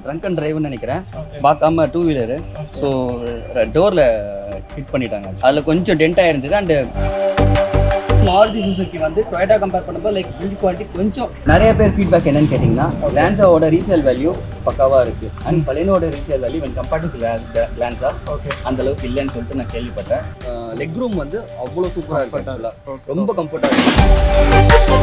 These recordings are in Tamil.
ட்ரங்க் அண்ட் டிரைவ்னு நினைக்கிறேன் பார்க்காம டூ வீலரு ஸோ டோரில் ஹிட் பண்ணிட்டாங்க அதில் கொஞ்சம் டென்ட் ஆயிருந்தது அண்டு மாருதி சுசுக்கி வந்து டொயட்டா கம்பேர் பண்ணும்போது லைக் பில்ட் குவாலிட்டி கொஞ்சம் நிறைய பேர் ஃபீட்பேக் என்னன்னு கேட்டிங்கன்னா கிளான்ஸாவோட ரீசேல் வேல்யூ பக்காவாக இருக்கு அண்ட் பலினோட resale value when compared to Glanza okay அந்த அளவுக்கு இல்லைன்னு சொல்லிட்டு நான் கேள்விப்பட்டேன் லெக் ரூம் வந்து அவ்வளோ சூப்பராக இருக்கு actually. ரொம்ப கம்ஃபர்ட்டாக இருக்கு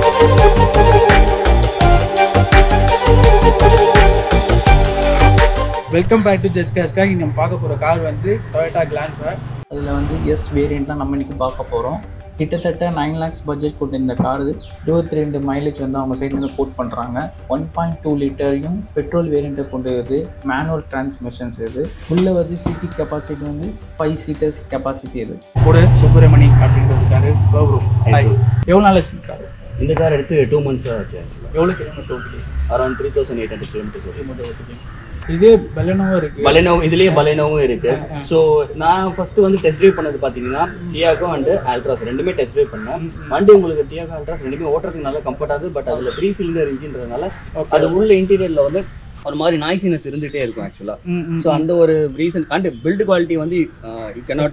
வெல்கம் பேக் டு ஜெஸ் கேஸ்கா இங்கே நம்ம பார்க்க போகிற கார் வந்து டொயோட்டா கிளான்ஸர் அதில் வந்து எஸ் வேரியண்ட் தான் நம்ம இன்னைக்கு பார்க்க போகிறோம் கிட்டத்தட்ட நைன் லேக்ஸ் பட்ஜெட் கொண்ட இந்த கார் இருபத்தி ரெண்டு மைலேஜ் வந்து அவங்க சைட்லேருந்து கோட் பண்ணுறாங்க ஒன் பாயிண்ட் டூ லிட்டரையும் பெட்ரோல் வேரியண்ட்டை கொண்டு வருது மேனுவல் டிரான்ஸ்மிஷன்ஸ் இது உள்ளே வந்து சீட்டிங் கெப்பாசிட்டி வந்து ஃபைவ் சீட்டர்ஸ் கெப்பாசிட்டி இது கூட சுப்பிரமணி அப்படின்றதுக்காரு கௌரவ் ஹாய் எவ்வளோ நாள் ஆச்சு கார் இந்த கார் எடுத்து டூ மந்த்ஸ் ஆச்சு ஆக்சுவலாக எவ்வளோ kilometre totally around three thousand eight hundred kilometres இதே பெலனோவும் இருக்குது பலேனோ இதுலயே பலேனோவும் இருக்கு ஸோ நான் ஃபர்ஸ்ட் வந்து டெஸ்ட் ட்ரைவ் பண்ணது பாத்தீங்கன்னா டியாகோ அண்ட் அல்ட்ராஸ் ரெண்டுமே டெஸ்ட் ட்ரைவ் பண்ணேன் வண்டி உங்களுக்கு டியாகோ அல்ட்ராஸ் ரெண்டுமே ஓட்டுறதுக்கு நல்லா கம்ஃபர்டாகுது பட் அதுல த்ரீ சிலிண்டர் இன்ஜின்றதுனால அது உள்ள இன்டீரியர்ல வந்து ஒரு மாதிரி நாய்ஸினஸ் இருந்துட்டே இருக்கும் ஆக்சுவலா ஸோ அந்த ஒரு ரீசன் அண்ட் பில்ட் குவாலிட்டி வந்து யூ கேனாட்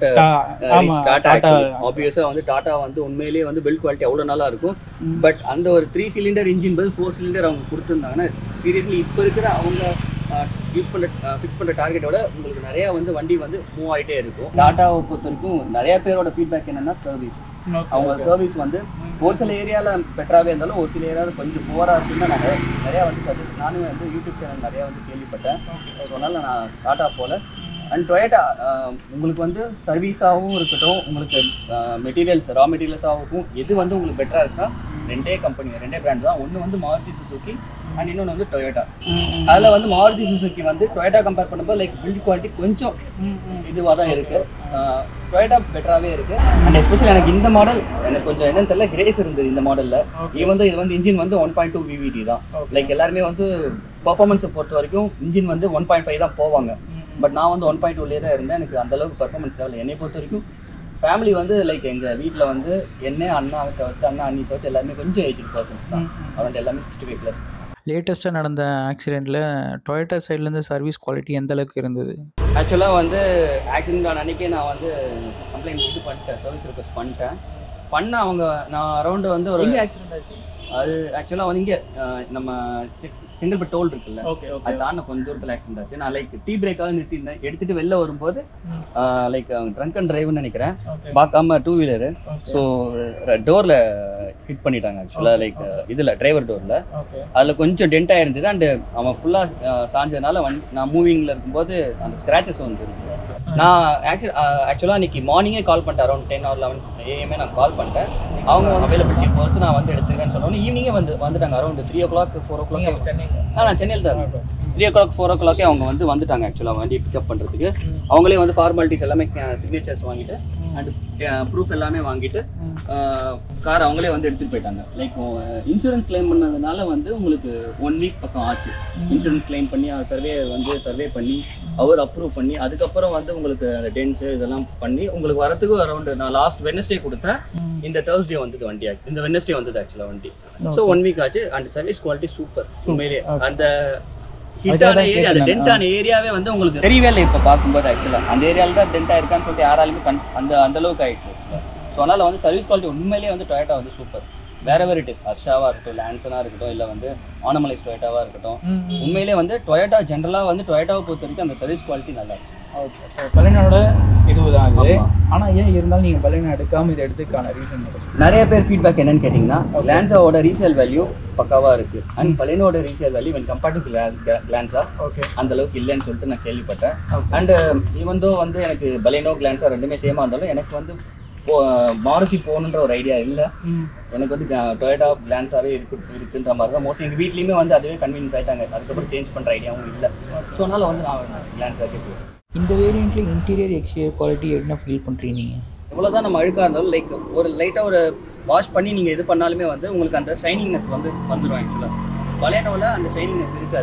டாடா ஆப்வியஸா வந்து டாடா வந்து உண்மையிலேயே வந்து பில்ட் குவாலிட்டி அவ்வளோ நல்லா இருக்கும் பட் அந்த ஒரு த்ரீ சிலிண்டர் இன்ஜின் பதில் ஃபோர் சிலிண்டர் அவங்க கொடுத்துருந்தாங்கன்னா சீரியஸ்லி இப்போ இருக்கிற அவங்க யூஸ் பண்ண ஃபிக்ஸ் பண்ணுற டார்கெட்டோட உங்களுக்கு நிறைய வந்து வண்டி வந்து மூவ் ஆகிட்டே இருக்கும் டாட்டாவை பொறுத்த வரைக்கும் நிறைய பேரோட ஃபீட்பேக் என்னன்னா சர்வீஸ் அவங்க சர்வீஸ் வந்து ஒரு சில ஏரியாவில் பெட்டராகவே இருந்தாலும் ஒரு சில ஏரியாவில் கொஞ்சம் புவராக இருக்குன்னு நான் நிறைய நிறையா வந்து சஜஸ்ட் நானும் வந்து யூடியூப் சேனல் நிறையா வந்து கேள்விப்பட்டேன் ஸோ அதனால நான் டாட்டா போல அண்ட் டொயேட்டா உங்களுக்கு வந்து சர்வீஸாகவும் இருக்கட்டும் உங்களுக்கு மெட்டீரியல்ஸ் ரா மெட்டீரியல்ஸாகவும் எது வந்து உங்களுக்கு பெட்டராக இருக்குன்னா ரெண்டே கம்பெனி ரெண்டே பிராண்ட் தான் ஒன்று வந்து மாருதி சுசுகி அண்ட் இன்னொன்று வந்து டொயோட்டா அதில் வந்து மாருதி சுசுகி வந்து டொயோட்டா கம்பேர் பண்ணும்போது லைக் பில்ட் குவாலிட்டி கொஞ்சம் இதுவாக தான் இருக்கு டொயோட்டா பெட்டராகவே இருக்கு அண்ட் எஸ்பெஷலி எனக்கு இந்த மாடல் எனக்கு கொஞ்சம் என்னன்னு தெரியல கிரேஸ் இருந்தது இந்த மாடலில் ஈவன் இது வந்து இன்ஜின் வந்து ஒன் பாயிண்ட் டூ விவிடி தான் லைக் எல்லாருமே வந்து பர்ஃபார்மன்ஸை பொறுத்த வரைக்கும் இன்ஜின் வந்து ஒன் பாயிண்ட் ஃபைவ் தான் போவாங்க பட் நான் வந்து ஒன் பாயிண்ட் டூலேயே தான் இருந்தேன் எனக்கு அந்த அளவுக்கு பர்ஃபார்மன்ஸ் தேவை என்னை பொறுத்த வரைக்கும் ஃபேமிலி வந்து லைக் எங்கள் வீட்டில் வந்து என்ன அண்ணாவை தவிர்த்து அண்ணா அண்ணி தவிர்த்து எல்லாருமே கொஞ்சம் ஏஜ் பர்சன்ஸ் தான் அரௌண்ட் எல்லாமே சிக்ஸ்டி ஃபைவ் ப்ளஸ் லேட்டஸ்ட்டாக நடந்த ஆக்சிடெண்ட்டில் டொயோட்டா சைட்லேருந்து சர்வீஸ் குவாலிட்டி எந்த அளவுக்கு இருந்தது ஆக்சுவலாக வந்து ஆக்சிடென்ட் ஆன அன்னைக்கே நான் வந்து கம்ப்ளைண்ட் இது பண்ணிட்டேன் சர்வீஸ் ரிக்வஸ்ட் பண்ணிட்டேன் பண்ண அவங்க நான் அரௌண்டு வந்து ஒரு எங்கே ஆக்சிடென்ட் ஆச்சு அது ஆக்சுவலாக வந்து இங்கே நம்ம செங்கல்பட்டு டோல் இருக்குல்ல ஓகே ஓகே அது தாண்ட கொஞ்ச தூரத்தில் ஆக்சிடென்ட் ஆச்சு நான் லைக் டீ பிரேக்காக நிறுத்தியிருந்தேன் எடுத்துட்டு வெளில வரும்போது லைக் ட்ரங்க் அண்ட் டிரைவ்னு நினைக்கிறேன் ஓகே பார்க்காம டூ வீலரு ஸோ டோரில் ஹிட் பண்ணிட்டாங்க ஆக்சுவலாக லைக் இதில் டிரைவர் டோரில் ஓகே அதில் கொஞ்சம் டென்ட் ஆயிருந்தது அண்டு அவன் ஃபுல்லாக சாஞ்சதுனால வண்டி நான் மூவிங்கில் இருக்கும்போது அந்த ஸ்க்ராச்சஸ் வந்து நான் ஆக்சுவல் ஆக்சுவலாக இன்னைக்கு மார்னிங்கே கால் பண்ணிட்டேன் அரௌண்ட் டென் ஆர் லெவன் ஏஎம்ஏ நான் கால் பண்ணிட்டேன் அவங்க அவைலபிலிட்டி பொறுத்து நான் வந்து எடுத்துக்கிறேன்னு சொன்னோன்னே ஈவினிங்கே வந்து வந்துட்டாங்க around three o'clock four o'clock Chennai ஆ நான் சென்னையில் தான் த்ரீ ஓ கிளாக் ஃபோர் ஓ கிளாக்கே அவங்க வந்து வந்துட்டாங்க ஆக்சுவலாக வண்டி பிக்கப் பண்ணுறதுக்கு அவங்களே வந்து ஃபார்மாலிட்டிஸ் எல்லாமே சிக்னேச்சர்ஸ் வாங்கிட்டு அண்ட் ப்ரூஃப் எல்லாமே வாங்கிட்டு கார் அவங்களே வந்து எடுத்துகிட்டு போயிட்டாங்க லைக் இன்சூரன்ஸ் கிளைம் பண்ணதுனால வந்து உங்களுக்கு ஒன் வீக் பக்கம் ஆச்சு இன்சூரன்ஸ் கிளைம் பண்ணி சர்வே வந்து சர்வே பண்ணி அவர் அப்ரூவ் பண்ணி அதுக்கப்புறம் வந்து உங்களுக்கு அந்த டென்ஸு இதெல்லாம் பண்ணி உங்களுக்கு வரத்துக்கு அரௌண்ட் நான் லாஸ்ட் வெனஸ்டே கொடுத்தேன் இந்த தேர்ஸ்டே வந்தது வண்டி ஆக்சுவலி இந்த வெனஸ்டே வந்தது ஆக்சுவலாக வண்டி ஸோ ஒன் வீக் ஆச்சு அண்ட் சர்வீஸ் குவாலிட்டி சூப்பர் உண்மையிலேயே அந்த ஹிட்டான ஏரியா அந்த டென்டான ஏரியாவே வந்து உங்களுக்கு தெரியவே இல்லை இப்போ பார்க்கும்போது ஆக்சுவலாக அந்த ஏரியாவில் தான் டென்ட் ஆயிருக்கான்னு சொல்லிட்டு யாராலுமே கண் அந்த அந்த அளவுக்கு ஆயிடுச்சு ஆக்சுவலாக ஸோ அதனால் வந்து சர்வீஸ் குவாலிட்டி உண்மையிலேயே வந்து டொயேட்டா வந்து சூப்பர் வேற வேறு இட் இஸ் ஹர்ஷாவாக இருக்கட்டும் லான்சனாக இருக்கட்டும் இல்லை வந்து ஆனமலைஸ் டொயேட்டாவாக இருக்கட்டும் உண்மையிலேயே வந்து டொயேட்டா ஜென்ரலாக வந்து டொயேட்டாவை பொறுத்த வரைக்கும் அந்த சர்வீஸ் குவாலிட்டி நல்லா இருக்கும் ஓகே பலனோட இதுதான் இது ஆமா. ஆனால் ஏன் இருந்தாலும் நீங்கள் பலனை எடுக்காமல் இதை எடுத்துக்கான ரீசன் நிறைய பேர் ஃபீட்பேக் என்னன்னு கேட்டிங்கன்னா கிளான்ஸாவோட ரீசேல் வேல்யூ பக்காவா இருக்கு அண்ட் பலினோட resale value when compared to Glanza okay அந்த அளவுக்கு இல்லைன்னு சொல்லிட்டு நான் கேள்விப்பட்டேன் Okay. அண்ட் ஈவன் தோ வந்து எனக்கு பலேனோ கிளான்ஸா ரெண்டுமே சேமா இருந்தாலும் எனக்கு வந்து போ- மாருதி போகணுன்ற ஒரு ஐடியா இல்லை எனக்கு வந்து டொயோட்டா கிளான்ஸாவே இருக்கு இருக்குன்ற மாதிரி தான் மோஸ்ட்லி எங்கள் வீட்லேயுமே வந்து அதுவே கன்வீனியன்ஸ் ஆயிட்டாங்க அதுக்கப்புறம் சேஞ்ச் பண்ணுற ஐடியாவும் இல்லை ஸோ அதனால வந்து நான் கிளான்ஸாக்கே போகிறேன் இந்த வேரியண்ட்டில் இன்டீரியர் எக்ஸ்டீரியர் குவாலிட்டி என்ன ஃபீல் பண்ணுறீங்க நீங்கள் எவ்வளோதான் நம்ம அழுக்காக இருந்தாலும் லைக் ஒரு லைட்டாக ஒரு வாஷ் பண்ணி நீங்கள் இது பண்ணாலுமே வந்து உங்களுக்கு அந்த ஷைனிங்னஸ் வந்து வந்துடும் ஆக்சுவலாக பழையனோவில் அந்த ஷைனிங்னஸ் இருக்காது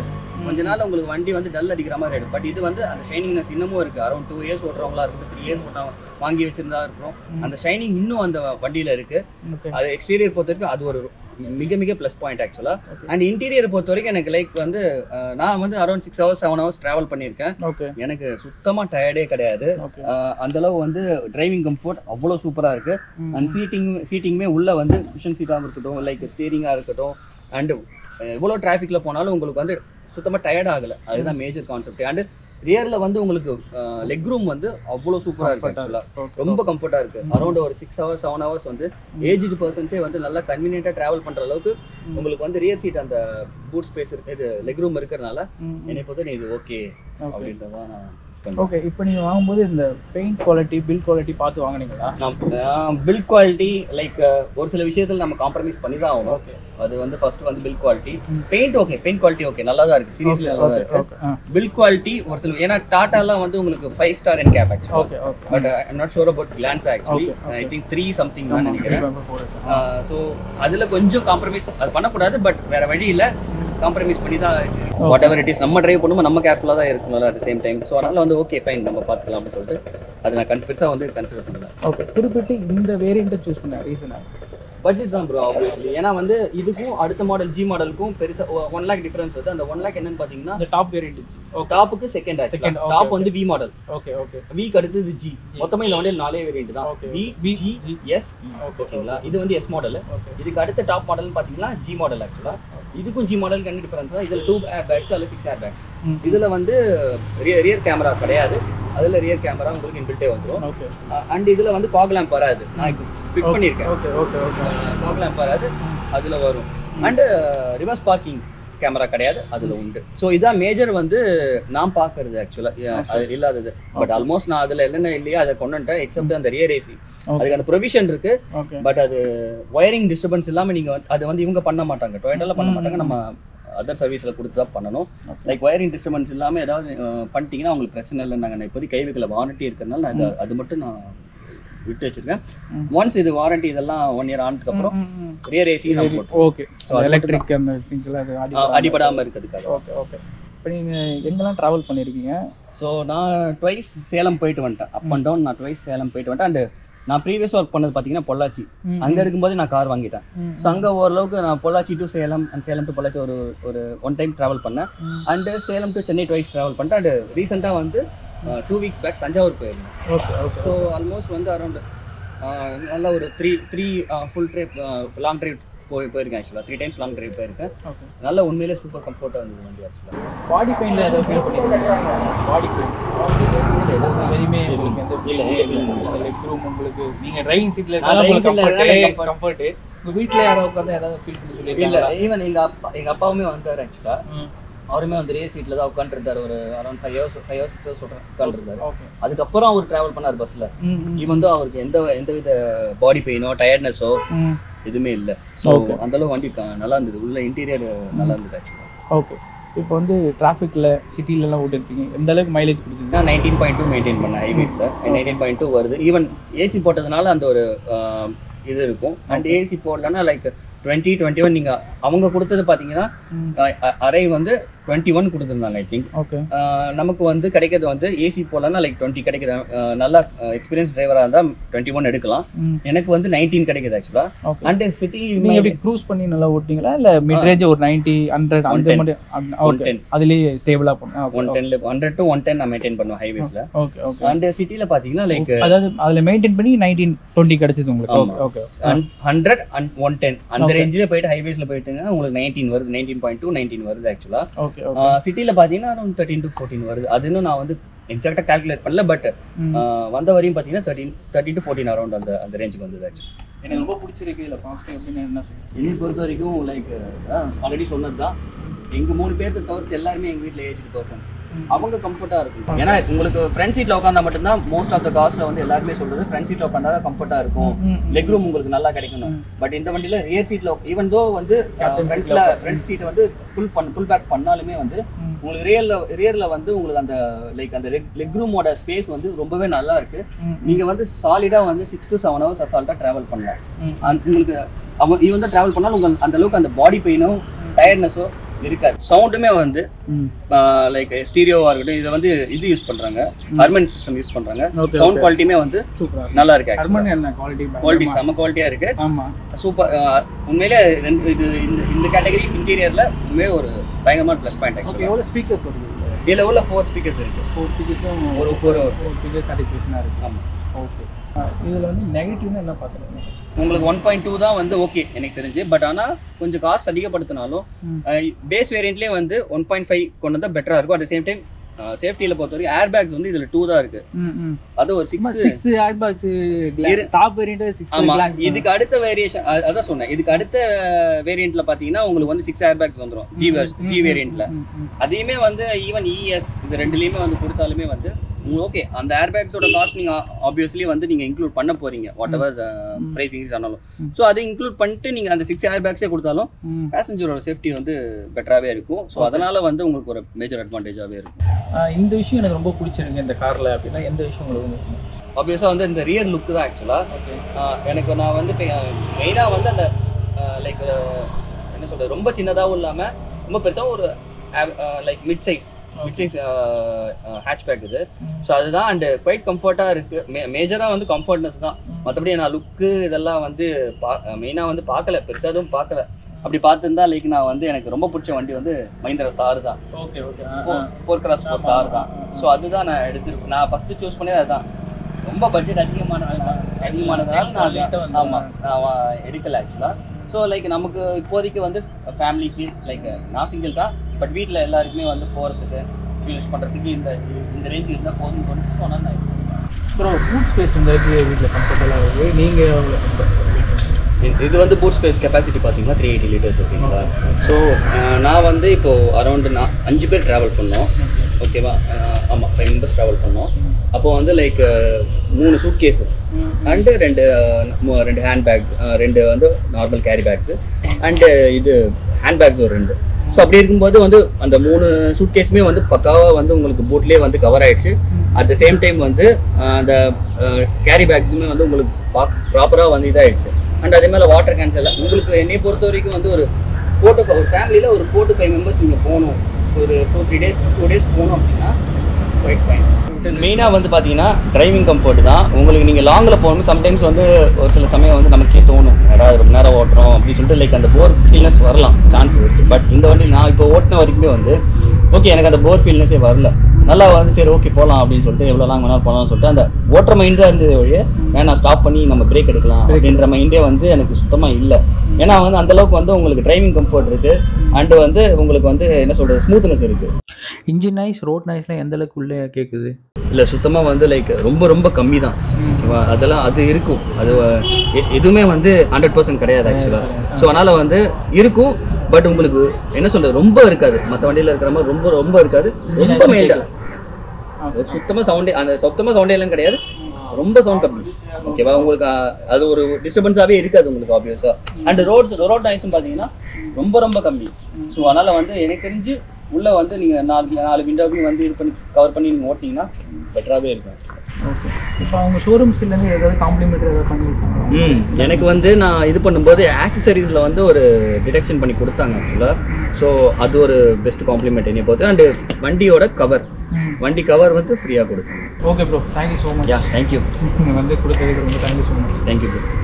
கொஞ்ச நாள் உங்களுக்கு வண்டி வந்து டல் அடிக்கிற மாதிரி ஆயிடும் பட் இது வந்து அந்த ஷைனிங்னஸ் இன்னமும் இருக்கு அரௌண்ட் டூ இயர்ஸ் ஓட்டுறவங்களா இருக்கும் த்ரீ இயர்ஸ் ஓட்ட வாங்கி வச்சிருந்தா இருக்கும் அந்த ஷைனிங் இன்னும் அந்த வண்டியில இருக்கு ஓகே அது எக்ஸ்டீரியர் பொறுத்த வரைக்கும் அது ஒரு மிக மிக ப்ளஸ் பாயிண்ட் ஆக்சுவலா அண்ட் இன்டீரியர் பொறுத்த வரைக்கும் எனக்கு லைக் வந்து அஹ், நான் வந்து around six hours seven hours travel பண்ணியிருக்கேன் ஓகே எனக்கு சுத்தமா டயர்டே கிடையாது ஓகே அஹ், அந்த அளவு வந்து டிரைவிங் கம்ஃபர்ட் அவ்வளோ சூப்பரா இருக்கு அண்ட் சீட்டிங் சீட்டிங்குமே உள்ள வந்து குஷன் சீட்டாக இருக்கட்டும் லைக் ஸ்டீரிங்காக இருக்கட்டும் அண்ட் எவ்வளோ டிராஃபிக்ல போனாலும் உங்களுக்கு வந்து சுத்தமாக டயர்ட் ஆகல அதுதான் மேஜர் கான்செப்ட் அண்ட் ரியர்ல வந்து உங்களுக்கு லெக் ரூம் வந்து அவ்வளோ சூப்பராக இருக்கு ஆக்சுவலாக ரொம்ப கம்ஃபர்ட்டாக இருக்கு அரௌண்ட் ஒரு சிக்ஸ் ஹவர்ஸ் செவன் ஹவர்ஸ் வந்து ஏஜ்டு பர்சன்ஸே வந்து நல்லா கன்வீனியன்ட்டாக ட்ராவல் பண்ற அளவுக்கு உங்களுக்கு வந்து ரியர் சீட் அந்த பூட் ஸ்பேஸ் இருக்கு இது லெக் ரூம் இருக்கிறனால என்னை பொறுத்த இது ஓகே அப்படின்றத நான் ஓகே இப்போ நீங்க வாங்கும்போது இந்த பெயிண்ட் குவாலிட்டி பில் குவாலிட்டி பார்த்து வாங்குனீங்களா பில் குவாலிட்டி லைக் ஒரு சில விஷயத்துல நம்ம காம்ப்ரமைஸ் பண்ணி தான் ஆகணும் ஓகே அது வந்து ஃபர்ஸ்ட் வந்து build quality paint okay paint quality okay நல்லா தான் இருக்கு சீரியஸ்லி நல்லா தான் இருக்கு ஓகே பில் குவாலிட்டி ஒரு சில ஏன்னா டாட்டாலாம் வந்து உங்களுக்கு five star NCAP actually okay okay but I'm not sure about Glanza actually Okay, okay. I think three something தான் நினைக்கிறேன் போடுறேன் ஸோ அதில் கொஞ்சம் காம்ப்ரமைஸ் அது பண்ணக்கூடாது பட் வேற வழி இல்லை காம்ப்ரமைஸ் பண்ணி தான் வாட் எவர் இட் இஸ் நம்ம டிரைவ் பண்ணும்போது நம்ம கேர்ஃபுல்லாக தான் இருக்கணும்ல அட் சேம் டைம் ஸோ அதனால வந்து ஓகே ஃபைன் நம்ம பார்த்துக்கலாம் அப்படின்னு சொல்லிட்டு அதை நான் கன் பெருசாக வந்து கன்சிடர் பண்ணல ஓகே குறிப்பிட்டு இந்த வேரியண்ட்டை சூஸ் பண்ண ரீசனா பட்ஜெட் தான் ப்ரோ ஆப்வியஸ்லி ஏன்னா வந்து இதுக்கும் அடுத்த மாடல் ஜி மாடலுக்கும் பெருசாக ஒன் லேக் டிஃபரன்ஸ் வருது அந்த ஒன் லேக் என்னன்னு பார்த்தீங்கன்னா இந்த டாப் வேரியண்ட் ஓகே டாப்புக்கு second Second, second okay, top okay. வந்து வி மாடல் ஓகே ஓகே விக்கு அடுத்தது ஜி மொத்தமா இந்த வண்டியில் நாலே வேரியன்ட் தான் Okay. V V, G G. S Okay, ஓகேங்களா இது வந்து எஸ் மாடல் ஓகே இதுக்கு அடுத்த டாப் மாடல்னு பார்த்தீங்கன்னா ஜி மாடல் ஆக்சுவலா இதுக்கும் ஜி மாடலுக்கு என்ன டிஃபரன்ஸ் தான் இதில் டூ ஏர் பேக்ஸ் அதில் சிக்ஸ் ஏர் பேக்ஸ் ம். இதுல வந்து ரியர் ரியர் கேமரா கிடையாது அதுல ரியர் கேமரா உங்களுக்கு இன்பில்ட்டே வந்துடும் ஓகே அண்ட் இதுல வந்து ஃபாக் லேம்ப் வராது நான் இப்போ ஃபிட் பண்ணியிருக்கேன் okay okay okay fog lamp வராது அதுல வரும் அண்ட் ரிவர்ஸ் பார்க்கிங் கேமரா கிடையாது அதுல உண்டு ஸோ இதான் மேஜர் வந்து நான் பார்க்கறது ஆக்சுவலாக அது இல்லாதது பட் ஆல்மோஸ்ட் நான் அதுல என்னென்ன இல்லையோ அதை கொண்டு வந்துட்டேன் எக்ஸப்ட் அந்த ரியர் ஏசி அதுக்கு அந்த ப்ரொவிஷன் இருக்கு ஓகே பட் அது ஒயரிங் டிஸ்டர்பன்ஸ் இல்லாம நீங்க வந்து- அது வந்து இவங்க பண்ண மாட்டாங்க டொயேட்டால பண்ண ம், மாட்டாங்க ம். நம்ம அதர் சர்வீஸ்ல கொடுத்து தான் பண்ணணும் Okay. லைக் ஒயரிங் டிஸ்டர்பன்ஸ் இல்லாம ஏதாவது அஹ், பண்ணிட்டீங்கன்னா உங்களுக்கு பிரச்சனை இல்லை நாங்கள் இப்போதைக்கு கை வைக்கல வாரண்டி இருக்கிறதுனால நான் இது- அது மட்டும் நான் விட்டு வச்சிருக்கேன் ம். ஒன்ஸ் இது வாரண்டி இதெல்லாம் ஒன் இயர் ஆனதுக்கு அப்புறம் ரியர் ஏசி நம்ம போட்டு ஓகே So, அது எலக்ட்ரிக் அந்த திங்ஸ் எல்லாம் இது அஹ், அடிபடாம அடிபடாம இருக்கிறதுக்காக ஓகே ஓகே இப்போ நீங்க எங்கெல்லாம் டிராவல் பண்ணிருக்கீங்க ஸோ நான் ட்வைஸ் சேலம் போயிட்டு வந்துட்டேன் அப் அண்ட் டவுன் நான் ட்வைஸ் சேலம் போயிட்டு வந்துட்டேன் அண்ட் நான் ப்ரீவியஸ் ஒர்க் பண்ணது பார்த்தீங்கன்னா பொள்ளாச்சி ம், அங்க இருக்கும்போது நான் கார் வாங்கிட்டேன் ம், ஸோ அங்கே ஓரளவுக்கு நான் Pollachi to Salem and Salem to Pollachi ஒரு ஒரு ஒன் டைம் ட்ராவல் பண்ணேன் ம். And Salem to Chennai twice travel பண்ணிட்டேன் அண்ட் ரீசெண்டாக வந்து டூ வீக்ஸ் பேக் தஞ்சாவூர் போயிருந்தேன் ஓகே ஓகே ஸோ ஆல்மோஸ்ட் வந்து அரௌண்ட் நல்ல ஒரு three three full trip long drive போய் போயிருக்கேன் ஆக்சுவலாக த்ரீ டைம்ஸ் லாங் ட்ரைவ் போயிருக்கேன் ஓகே நல்ல உண்மையிலே சூப்பர் கம்ஃபர்ட்டாக இருந்தது வண்டி ஆக்சுவலாக பாடி பெயின்ல ஏதாவது ஃபீல் பண்ணிருக்கீங்க பாடி பெயின் எதுவுமே உங்களுக்கு எந்த இல்ல, இல்ல, இல்ல. லெக் ரூம் உங்களுக்கு நீங்க டிரைவிங் சீட்ல நான் driving seat ல இருந்தா எனக்கு comfort. கம்ஃபர்ட் உங்க வீட்ல யாரோ உட்கார்ந்து ஏதாவது ஃபீல் பண்ணி இல்லை சொல்லிருக்கீங்களா ஈவன் எங்கள் அப்பா எங்கள் அப்பாவுமே வந்தார் ஆக்சுவலாக ம் அவருமே வந்து ரே சீட்டில் தான் உட்காந்துருந்தார் ஒரு around five hours five hours six hours உட்காந்துருந்தார் ஓகே அதுக்கப்புறம் அவர் ட்ராவல் பண்ணார் பஸ்ஸில் ம் ம் ஈவன் தான் அவருக்கு எந்த எந்தவித பாடி பெயினோ டயர்ட்னஸோ ம் எதுவுமே இல்லை ஸோ Okay. அந்த அளவு வண்டி க- நல்லா இருந்தது உள்ள இன்டீரியர் நல்லா இருந்தது ஆக்சுவலாக ஓகே இப்போ வந்து டிராஃபிக்ல சிட்டிலலாம் ஓட்டிருக்கீங்க எந்த அளவுக்கு மைலேஜ் பிடிச்சிங்க நான் நைன்டீன் பாயிண்ட் டூ மெயின்டைன் பண்ணேன் ஹைவேஸில் நைன்டீன் பாயிண்ட் டூ வருது ஈவன் ஏசி போட்டதுனால அந்த ஒரு ஆஹ், இது இருக்கும் அண்ட் ஏசி போடலன்னா லைக் டுவெண்ட்டி டுவெண்ட்டி ஒன் நீங்கள் அவங்க கொடுத்தது பார்த்தீங்கன்னா அஹ், அ- அரை வந்து டுவெண்ட்டி ஒன் கொடுத்துருந்தாங்க ஐ திங்க் ஓகே நமக்கு வந்து கிடைக்கிறது வந்து ஏசி போடலன்னா லைக் டுவெண்ட்டி கிடைக்குது அஹ், நல்லா எக்ஸ்பீரியன்ஸ் டிரைவராக இருந்தால் டுவெண்ட்டி ஒன் எடுக்கலாம் ம் எனக்கு வந்து நைன்டீன் கிடைக்குது ஆக்சுவலாக ஓகே அண்ட் சிட்டி நீங்க எப்படி க்ரூஸ் பண்ணி நல்லா ஓட்டிங்களா இல்ல மிட் ரேஞ்ச் ஒரு 90 ஹண்ட்ரட் அந்த 110. மாதிரி ஒன் ஓகே டென் அதுலயே ஸ்டேபிளா பண்ணுங்க ஒன் டென்ல ஹண்ட்ரட் டு ஒன் டென் நான் மெயின்டைன் பண்ணுவேன் ஹைவேஸில் ஓகே ஓகே அண்ட் சிட்டியில் பார்த்தீங்கன்னா லைக் அதாவது அதுல மெயின்டைன் பண்ணி 19 20 கிடைச்சது உங்களுக்கு ஆமா. Okay okay hundred and one ten அந்த Okay. ரேஞ்சில் போயிட்டு ஹைவேஸில் போயிட்டுங்க உங்களுக்கு நைன்டீன் வருது நைன்டீன் பாயிண்ட் டூ நைன்டீன் வருது ஆக்சுவலாக ஓகே ஓகே சிட்டியில் பார்த்தீங்கன்னா அரௌண்ட் தேர்ட்டின் டு ஃபோர்டீன் வருது அது இன்னும் நான் வந்து எக்ஸாக்டாக கால்குலேட் பண்ணல பட் ம். வந்த வரையும் பார்த்தீங்கன்னா thirteen thirteen to fourteen around அந்த அந்த ரேஞ்சுக்கு வந்தது ஆக்சுவலி எனக்கு ரொம்ப பிடிச்சிருக்கு இதுல பாசிட்டிவ் அப்படின்னு என்ன சொல்லுங்க என்னை பொறுத்த வரைக்கும் லைக் ஆல்ரெடி சொன்னது தான் எங்கள் மூணு பேர்த்த தவிர்த்து எல்லாருமே எங்கள் வீட்டில் ஏஜ்டு பர்சன்ஸ் ம். அவங்க கம்ஃபர்ட்டாக இருக்கும் ஏன்னா உங்களுக்கு ஃப்ரண்ட் சீட்டில் உட்காந்தா மட்டும்தான் மோஸ்ட் ஆஃப் த காஸ்ட்டில் வந்து எல்லாருமே சொல்கிறது ஃப்ரண்ட் சீட்டில் உட்காந்தா கம்ஃபர்ட்டாக இருக்கும் ம், ம். லெக் ரூம் உங்களுக்கு நல்லா கிடைக்கணும் ம். பட் இந்த வண்டியில ரியர் சீட்ல ஈவன் தோ வந்து Captain ஃப்ரண்ட்ல ஃப்ரண்ட் சீட் வந்து புல் பண்ண புல் பேக் பண்ணாலுமே வந்து ம். உங்களுக்கு ரியர்ல ரியர்ல வந்து உங்களுக்கு அந்த லைக் அந்த லெக் ரூமோட ஸ்பேஸ் வந்து ரொம்பவே நல்லா இருக்கு ம். நீங்க வந்து சாலிடா வந்து சிக்ஸ் டு செவன் ஹவர்ஸ் அசால்ட்டா டிராவல் பண்ணலாம் ம். அந்த உங்களுக்கு அவன் இவன் தான் டிராவல் பண்ணாலும் உங்களுக்கு அந்த அளவுக்கு அந்த பாடி பெயினோ டயர்ட்னஸோ இருக்காது சவுண்டுமே வந்து ம் லைக் ஸ்டீரியோவா இருக்கட்டும் இதை வந்து இது யூஸ் பண்றாங்க ஹர்மன் சிஸ்டம் யூஸ் பண்றாங்க Okay, சவுண்ட் குவாலிட்டியுமே வந்து சூப்பரா நல்லா இருக்கு ஹர்மோனி என்ன குவாலிட்டி குவாலிட்டி செம குவாலிட்டியா இருக்கு ஆமா சூப்பர் உண்மையிலே ரெண்டு இது இந்த இந்த கேட்டகரி இன்டீரியர்ல உண்மையே ஒரு பயங்கரமான ப்ளஸ் பாயிண்ட் ஓகே ஆக்சுவலா எவ்வளோ ஸ்பீக்கர்ஸ் வருது இதுல உள்ள ஃபோர் ஸ்பீக்கர்ஸ் இருக்கு ஃபோர் ஸ்பீக்கர்ஸும் ஒரு ஃபோர் ஃபோர் ஸ்பீக்கர் சாட்டிஸ்ஃபேக்ஷனாக இருக்கு ஆமா ஓகே இதில் வந்து நெகட்டிவ்னு என்ன பார்த்துருக்கீங்க உங்களுக்கு ஒன் பாயிண்ட் டூ தான் வந்து ஓகே எனக்கு தெரிஞ்சு பட் ஆனா கொஞ்சம் காஸ்ட் அதிகப்படுத்தினாலும் ம். பேஸ் வேரியண்ட்லேயே வந்து ஒன் பாயிண்ட் ஃபைவ் கொண்டு வந்தா பெட்டரா இருக்கும் அட் சேம் டைம் சேஃப்டியில் பொறுத்த வரைக்கும் ஏர் பேக்ஸ் வந்து இதுல டூ தான் இருக்கு ம் ம் அது ஒரு சிக்ஸ் சிக்ஸ் ஏர் பாக்ஸ் இரு- டாப் வேரியண்ட் சிக்ஸ் ஆமா இதுக்கு அடுத்த வேரியேஷன் அதான் சொன்னேன் இதுக்கு அடுத்த வேரியண்ட்ல பாத்தீங்கன்னா உங்களுக்கு வந்து சிக்ஸ் ஏர் பேக்ஸ் வந்துரும் ஜி ஜி வேரியண்ட்ல அதையுமே வந்து ஈவன் இஎஸ் இது ரெண்டுலயுமே வந்து கொடுத்தாலுமே வந்து ஓகே அந்த ஏர் பேக்ஸோட காஸ்ட் நீங்க ஆப்வியஸ்லி வந்து நீங்க இன்க்ளூட் பண்ண போறீங்க வாட் எவர் பிரைஸ் இன்க்ரீஸ் ஆனாலும் ம். ஸோ அதை இன்க்ளூட் பண்ணிட்டு நீங்க அந்த சிக்ஸ் ஏர் பேக்ஸே கொடுத்தாலும் பேசஞ்சரோட சேஃப்டி வந்து பெட்டராகவே இருக்கும் ஸோ அதனால வந்து உங்களுக்கு ஒரு மேஜர் அட்வான்டேஜாகவே இருக்கும் இந்த விஷயம் எனக்கு ரொம்ப பிடிச்சிருக்கு இந்த கார்ல அப்படின்னா எந்த விஷயம் உங்களுக்கு ரொம்ப ஆப்வியஸாக வந்து இந்த ரியர் லுக் தான் ஆக்சுவலாக ஓகே எனக்கு நான் வந்து மெயினாக வந்து அந்த லைக் என்ன சொல்றது ரொம்ப சின்னதாகவும் இல்லாமல் ரொம்ப பெருசாகவும் ஒரு like mid size mid size hatchback இது ஸோ அதுதான் அண்ட் குவைட் கம்ஃபர்ட்டாக இருக்குது மே மேஜராக வந்து கம்ஃபர்ட்னஸ் தான் மற்றபடி நான் லுக்கு இதெல்லாம் வந்து பா மெயினாக வந்து பார்க்கல பெருசாக எதுவும் பார்க்கல அப்படி பார்த்துருந்தா லைக் நான் வந்து எனக்கு ரொம்ப பிடிச்ச வண்டி வந்து மஹிந்திரா தார் தான் okay okay four cross four ஆமா, தார் தான் ஆமா, ஆமா. ஸோ அதுதான் நான் எடுத்திருக்கேன் நான் ஃபஸ்ட்டு சூஸ் பண்ணி அதுதான் ரொம்ப பட்ஜெட் அதிகமானதுனால அதிகமானதுனால நான் Late ஆ அதான் வந்து- ஆமாம் நான் எடுக்கல ஆக்சுவலாக ஸோ லைக் நமக்கு இப்போதைக்கு வந்து ஃபேமிலிக்கு லைக் நான் சிங்கிள் தான் பட் வீட்டில் எல்லாருக்குமே வந்து போகிறதுக்கு யூஸ் பண்ணுறதுக்கு இந்த இந்த ரேஞ்ச் இருந்தால் போதும்னு தோணுச்சு ஸோ அதனால் நான் இது ப்ரோ ஃபுட் ஸ்பேஸ் இந்த இடத்துல வீட்டில் கம்ஃபர்டபுளாக இருக்குது நீங்கள் எவ்வளோ இது- இது வந்து பூட் ஸ்பேஸ் கெப்பாசிட்டி பார்த்தீங்கன்னா த்ரீ எயிட்டி லிட்டர்ஸ் ஓகேங்களா ஸோ நான் வந்து இப்போது அரௌண்டு நான் அஞ்சு பேர் ட்ராவல் பண்ணோம் ஓகேவா ஆமாம் ஃபைவ் மெம்பர்ஸ் ட்ராவல் பண்ணோம் அப்போ வந்து லைக் மூணு சூட் கேஸு அண்டு ரெண்டு அஹ், மு- ரெண்டு ஹேண்ட் பேக்ஸ் ரெண்டு வந்து நார்மல் கேரி பேக்ஸு அண்டு இது ஹேண்ட் பேக்ஸ் ஒரு ரெண்டு ஸோ அப்படி இருக்கும்போது வந்து அந்த மூணு சூட் கேஸுமே வந்து பக்காவாக வந்து உங்களுக்கு போட்லேயே வந்து கவர் ஆயிடுச்சு அட் த சேம் டைம் வந்து அஹ், அந்த கேரி பேக்ஸுமே வந்து உங்களுக்கு பாக் ப்ராப்பராக வந்து இதாகிடுச்சு அண்ட் அதே மாதிரி வாட்டர் கேன்சல் உங்களுக்கு என்னை பொறுத்த வரைக்கும் வந்து ஒரு ஃபோர் டு ஒரு ஃபேமிலியில் ஒரு ஃபோர் டு ஃபைவ் மெம்பர்ஸ் நீங்கள் போகணும் ஒரு two three days two days போகணும் அப்படின்னா குவைட் ஃபைன் மெயினாக வந்து பார்த்தீங்கன்னா டிரைவிங் கம்ஃபர்ட் தான் உங்களுக்கு நீங்கள் லாங்கில் போகும்போது சம்டைம்ஸ் வந்து ஒரு சில சமயம் வந்து நமக்கே தோணும் ஏதாவது ரொம்ப நேரம் ஓட்டுறோம் அப்படின்னு சொல்லிட்டு லைக் அந்த போர் ஃபீல்னஸ் வரலாம் சான்ஸ் இருக்குது பட் இந்த வண்டி நான் இப்போ ஓட்டின வரைக்குமே வந்து ஓகே எனக்கு அந்த போர் ஃபீல்னஸே வரல நல்லா வந்து சரி ஓகே போகலாம் அப்படின்னு சொல்லிட்டு எவ்வளோ லாங் வேணாலும் போகலாம்னு சொல்லிட்டு அந்த ஓட்டுற மைண்ட் தான் இருந்தது வழியே வேணாம் ஸ்டாப் பண்ணி நம்ம பிரேக் எடுக்கலாம் அப்படின்ற மைண்டே வந்து எனக்கு சுத்தமாக இல்லை ஏன்னா வந்து அந்த அளவுக்கு வந்து உங்களுக்கு டிரைவிங் கம்ஃபர்ட் இருக்குது அண்டு வந்து உங்களுக்கு வந்து என்ன சொல்கிறது ஸ்மூத்னஸ் இருக்குது இன்ஜின் நாய்ஸ் ரோட் நாய்ஸ்லாம் எந்த அளவுக்கு உள்ளே கேட்குது இல்லை சுத்தமாக வந்து லைக் ரொம்ப ரொம்ப கம்மி தான் ஓகேவா அதெல்லாம் அது இருக்கும் அது எ- எதுவுமே வந்து ஹண்ட்ரட் பர்சன்ட் கிடையாது ஆக்சுவலாக ஸோ அதனால் வந்து இருக்கும் பட் உங்களுக்கு என்ன சொல்றது ரொம்ப இருக்காது மற்ற வண்டியில் இருக்கிற மாதிரி ரொம்ப ரொம்ப இருக்காது ரொம்ப மைல்டாக ஒரு சுத்தமாக சவுண்டே அந்த சுத்தமாக சவுண்டே எல்லாம் கிடையாது ரொம்ப சவுண்ட் கம்மி ஓகேவா உங்களுக்கு அஹ், அது ஒரு டிஸ்டர்பன்ஸாகவே இருக்காது உங்களுக்கு ஆப்வியஸாக அண்ட் ரோட்ஸ் ரோட் நாய்ஸும் பார்த்தீங்கன்னா ரொம்ப ரொம்ப கம்மி ஸோ அதனால் வந்து எனக்கு தெரிஞ்சு உள்ளே வந்து நீங்கள் நாலு நாலு விண்டோவையும் வந்து இது பண்ணி கவர் பண்ணி நீங்கள் ஓட்டிங்கன்னா பெட்டராகவே இருக்கும் ஓகே இப்போ அவங்க ஷோரூம்ஸ்லேருந்து ஏதாவது காம்ப்ளிமெண்ட்ரி ஏதாவது பண்ணியிருக்காங்க ம் எனக்கு வந்து நான் இது பண்ணும்போது ஆக்சசரிஸில் வந்து ஒரு டிடெக்ஷன் பண்ணி கொடுத்தாங்க ஆக்சுவலாக ஸோ அது ஒரு பெஸ்ட் காம்ப்ளிமெண்ட் என்னை பொறுத்து அண்டு வண்டியோட கவர் வண்டி கவர் வந்து ஃப்ரீயாக கொடுத்தாங்க okay bro thank you so much yeah thank you நீங்கள் வந்து கொடுத்ததுக்கு ரொம்ப thank you so much thank you bro